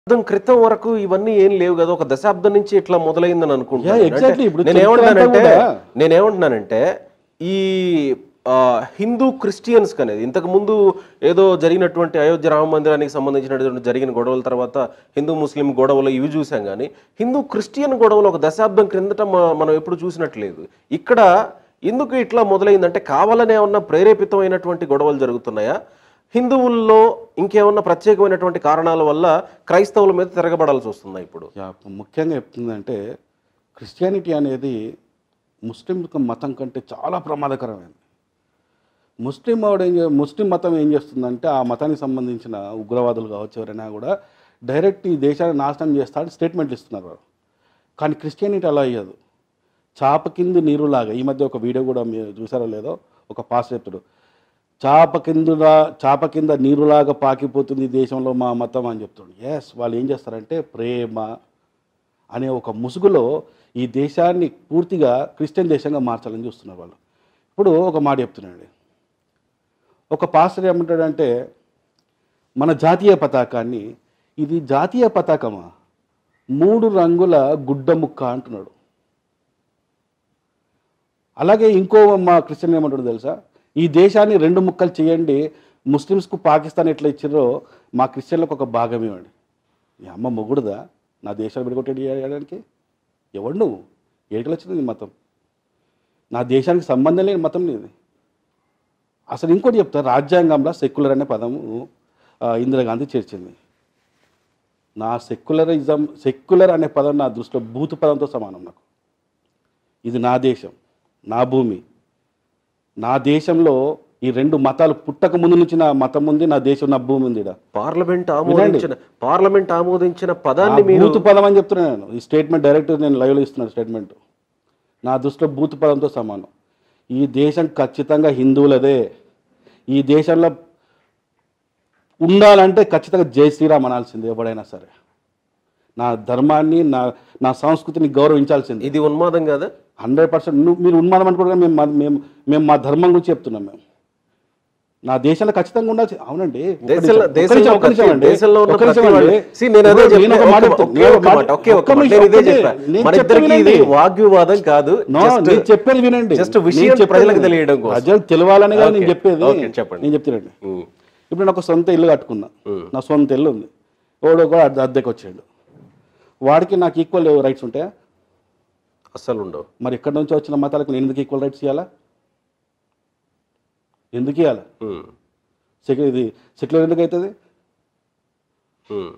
దశాబ్దం క్రితం వరకు ఇవన్నీ ఏం లేవు కదా ఒక దశాబ్దం నుంచి ఇట్లా మొదలైందని అనుకుంటున్నాను Yeah, exactly. ఇప్పుడు నేను ఏమంటున్నానంటే చరిత్ర అంతా నేనేమంటున్నానంటే ఈ ఆ, హిందూ క్రిస్టియన్స్ అనేది ఇంతకు ముందు ఏదో జరిగినటువంటి అయోధ్య రామ మందిరానికి సంబంధించినటువంటి జరిగిన గొడవల తర్వాత హిందూ ముస్లిం గొడవలు ఇవి చూసాం కానీ హిందూ క్రిస్టియన్ గొడవలు ఒక దశాబ్దం క్రిందట మ- మనం ఎప్పుడు చూసినట్లేదు ఇక్కడ ఎందుకు ఇట్లా మొదలైందంటే కావాలనే ఏమన్నా ప్రేరేపితమైనటువంటి గొడవలు జరుగుతున్నాయా హిందువుల్లో ఇంకేమన్నా ప్రత్యేకమైనటువంటి కారణాల వల్ల క్రైస్తవుల మీద తిరగబడాల్సి వస్తుందా ఇప్పుడు యా, ముఖ్యంగా చెప్తుందంటే క్రిస్టియానిటీ అనేది ముస్లిం మతం కంటే చాలా ప్రమాదకరమైనది ముస్లిం వాడు ఏం చే- ముస్లిం మతం ఏం చేస్తుందంటే ఆ మతానికి సంబంధించిన ఉగ్రవాదులు కావచ్చు ఎవరైనా కూడా డైరెక్ట్ ఈ దేశాన్ని నాశనం చేస్తాడని స్టేట్మెంట్లు ఇస్తున్నారు వారు కానీ క్రిస్టియానిటీ అలా అయ్యదు చాప కింద నీరులాగా ఈ మధ్య ఒక వీడియో కూడా మీరు చూసారో లేదో ఒక పాస్ చెప్తాడు చాప కిందులా చాప కింద నీరులాగా పాకిపోతుంది ఈ దేశంలో మా మతం అని చెప్తాడు ఎస్ వాళ్ళు ఏం చేస్తారంటే ప్రేమ అనే ఒక ముసుగులో ఈ దేశాన్ని పూర్తిగా క్రిస్టియన్ దేశంగా మార్చాలని చూస్తున్నారు వాళ్ళు ఇప్పుడు ఒక మాట చెప్తున్నాడు ఒక పాస్టర్ ఏమంటాడంటే మన జాతీయ పతాకాన్ని ఇది జాతీయ పతాకమా మూడు రంగుల గుడ్డ ముక్క అంటున్నాడు అలాగే ఇంకో మా క్రిస్టియన్ ఏమంటాడు తెలుసా ఈ దేశాన్ని రెండు ముక్కలు చేయండి ముస్లిమ్స్కు పాకిస్తాన్ ఎట్లా ఇచ్చారో మా క్రిస్టియన్లకు ఒక భాగం ఇవ్వండి ఈ అమ్మ మొగుడుదా నా దేశాన్ని విడగొట్టేది చేయడానికి ఎవడు నువ్వు ఏడికలు వచ్చింది నీ మతం నా దేశానికి సంబంధం లేని మతం నీది అసలు ఇంకోటి చెప్తా రాజ్యాంగంలో సెక్యులర్ అనే పదము ఆ, ఇందిరాగాంధీ చేర్చింది నా సెక్యులరిజం సెక్యులర్ అనే పదం నా దృష్టిలో భూత పదంతో సమానం నాకు ఇది నా దేశం నా భూమి నా దేశంలో ఈ రెండు మతాలు పుట్టక ముందు నుంచి నా మతం ఉంది నా దేశం నా భూమి ఉంది ఈడ. పార్లమెంట్ ఆమోదించిన పార్లమెంట్ ఆమోదించిన పదాన్ని నా మీరు బూతు పదం అని చెప్తున్నాను నేను ఈ స్టేట్మెంట్ డైరెక్ట్ నేను లైవ్లో ఇస్తున్నాను స్టేట్మెంట్ నా దృష్టిలో బూతు పదంతో సమానం ఈ దేశం ఖచ్చితంగా హిందువులదే ఈ దేశంలో ఉండాలంటే ఖచ్చితంగా జై శ్రీరామ్ అనాల్సింది ఎవడైనా సరే నా ధర్మాన్ని నా నా సంస్కృతిని గౌరవించాల్సింది ఇది ఉన్మాదం కదా హండ్రెడ్ పర్సెంట్ నువ్వు మీరు ఉన్మాదం అనుకుంటున్నా మేము మా- మేము మేము మా ధర్మం గురించి చెప్తున్నాం మేము నా దేశంలో ఖచ్చితంగా ఉండాల్సి అవునండి ఒక్క దేశంలో నిమిషం, ఒక్క దేశంలో నిమిషం, ఒక్క నిమిషం ప్రతి- అండి. దేశంలో ఉన్న ఒక్క నిమిషం ప్రతి అండి. వాళ్ళు- See, నేను అదే ఇప్పుడు నేను ఒక చెప్పాను. మాట ఒక్క- చెప్తాను. ఒకే నేను ఒక్క ఒక మాట, మాట- ఒకే ఒక్క ఒక్క మాట. నిమిషం, నేను ఇదే ఒక్కటే. చెప్పాను. నేను మన చెప్పేది ఇద్దరికి ఇది వినండి. వాగ్వివాదం కాదు నో, Just- నేను చెప్పేది వినండి జస్ట్ విషయం నేను చెప్పేది ప్రజలకు వినండి. తెలియడం కోసం. ప్రజలకు తెలవాలని కానీ నేను ఓకే, చెప్పేది ఓకే, చెప్పండి. నేను చెప్తానండి ఉమ్, ఇప్పుడు నేను ఒక సొంత ఇల్లు కట్టుకున్నా ఉమ్. నా సొంత ఇల్లు ఉంది వాడు కూడా అద్దె- అద్దెకి వచ్చాడు వాడికి నాకు ఈక్వల్ రైట్స్ ఉంటాయా అస్సలు ఉండవు మరి ఎక్కడి నుంచి వచ్చిన మతాలకు నేను ఎందుకు ఈక్వల్ రైట్స్ ఇవ్వాలా ఎందుకు ఇవ్వాలా ఉమ్, సెక్యులర్ ఇది సెక్యులర్ ఎందుకు అవుతుంది ఉమ్.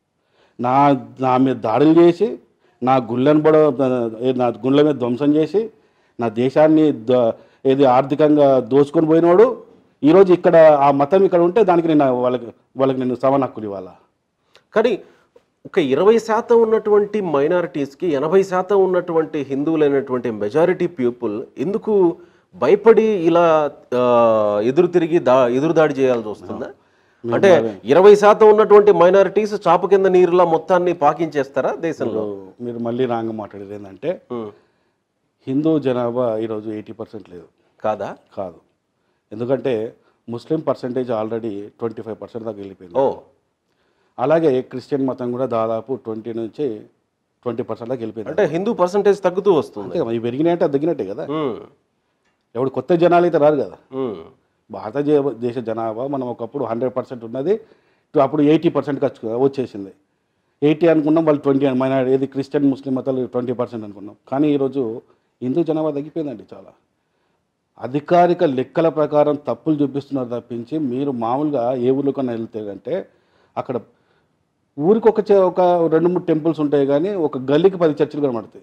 నా నా మీద దాడులు చేసి నా గుళ్ళను బడ ఏ- నా గుళ్ళ మీద ధ్వంసం చేసి నా దేశాన్ని ద- ఏది ఆర్థికంగా దోచుకొని పోయినవాడు ఈరోజు ఇక్కడ ఆ మతం ఇక్కడ ఉంటే దానికి నేను వాళ్ళకి వాళ్ళకి నేను సమాన హక్కులు ఇవ్వాలా కానీ ఒక ఇరవై శాతం ఉన్నటువంటి మైనారిటీస్కి ఎనభై శాతం ఉన్నటువంటి హిందువులైనటువంటి మెజారిటీ పీపుల్ ఎందుకు భయపడి ఇలా ఆ, ఎదురు తిరిగి దా ఎదురు దాడి చేయాల్సి వస్తుందా అంటే ఇరవై శాతం ఉన్నటువంటి మైనారిటీస్ చాప కింద నీరులా మొత్తాన్ని పాకించేస్తారా దేశంలో మీరు మళ్ళీ రాంగ్ మాట్లాడేది ఏంటంటే ఉమ్, హిందూ జనాభా ఈరోజు ఎయిటీ పర్సెంట్ లేదు కాదా కాదు ఎందుకంటే ముస్లిం percentage already twenty five percent దాకా వెళ్ళిపోయింది ఓ అలాగే క్రిస్టియన్ మతం కూడా దాదాపు ట్వంటీ నుంచి ట్వంటీ పర్సెంట్ దాకా వెళ్ళిపోయింది అంటే హిందూ పర్సంటేజ్ తగ్గుతూ వస్తుంది అంతే కదా ఇవి పెరిగినాయంటే అది తగ్గినట్టే కదా ఉమ్, ఎవడు కొత్త జనాలు అయితే రారు కదా ఉమ్, భారతదేశ జనాభా మనం ఒకప్పుడు హండ్రెడ్ పర్సెంట్ ఉన్నది ఇప్పుడు అప్పుడు ఎయిటీ పర్సెంట్ ఖర్చు వచ్చేసింది ఎయిటీ అనుకున్నాం వాళ్ళు ట్వంటీ మైనారిటీ ఏది క్రిస్టియన్ ముస్లిం మతాలు ట్వంటీ పర్సెంట్ అనుకున్నాం కానీ ఈరోజు హిందూ జనాభా తగ్గిపోయిందండి చాలా అధికారిక లెక్కల ప్రకారం తప్పులు చూపిస్తున్నారు తప్పించి మీరు మామూలుగా ఏ ఊర్లో కన్నా వెళ్తే అంటే అక్కడ ఊరికి ఒక చే- ఒక రెండు మూడు టెంపుల్స్ ఉంటాయి కానీ ఒక గల్లీకి పది చర్చిలు కనబడతాయి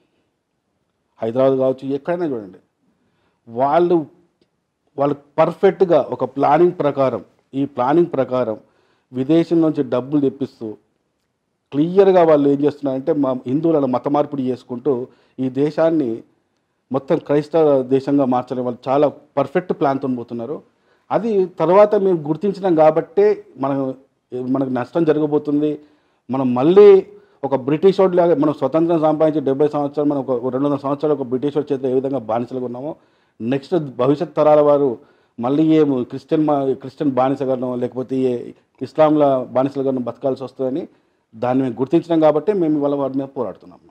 హైదరాబాద్ కావచ్చు ఎక్కడైనా చూడండి వాళ్ళు వాళ్ళు పర్ఫెక్ట్గా ఒక ప్లానింగ్ ప్రకారం ఈ ప్లానింగ్ ప్రకారం విదేశం నుంచి డబ్బులు తెప్పిస్తూ క్లియర్గా వాళ్ళు ఏం చేస్తున్నారంటే మా హిందువులను మత మార్పిడి చేసుకుంటూ ఈ దేశాన్ని మొత్తం క్రైస్తవ దేశంగా మార్చడం వాళ్ళు చాలా పర్ఫెక్ట్ ప్లాన్తో పోతున్నారు అది తర్వాత మేము గుర్తించినాం కాబట్టే మనం మనకు నష్టం జరగబోతుంది మనం మళ్ళీ ఒక బ్రిటిష్ వాడు లాగా మనం స్వతంత్రం సంపాదించి డెబ్బై సంవత్సరాలు మనం ఒక రెండు వందల సంవత్సరాలు ఒక బ్రిటిష్ వాడి చేతిలో ఏ విధంగా బానిసలుగా ఉన్నామో నెక్స్ట్ భవిష్యత్ తరాల వారు మళ్ళీ ఏం క్రిస్టియన్ మా క్రిస్టియన్ బానిసగానో లేకపోతే ఏ ఇస్లాంల బానిసలుగానో బతకాల్సి వస్తుందని దాన్ని మేము గుర్తించినాం కాబట్టి మేము ఇవాళ వాటి మీద పోరాడుతున్నాం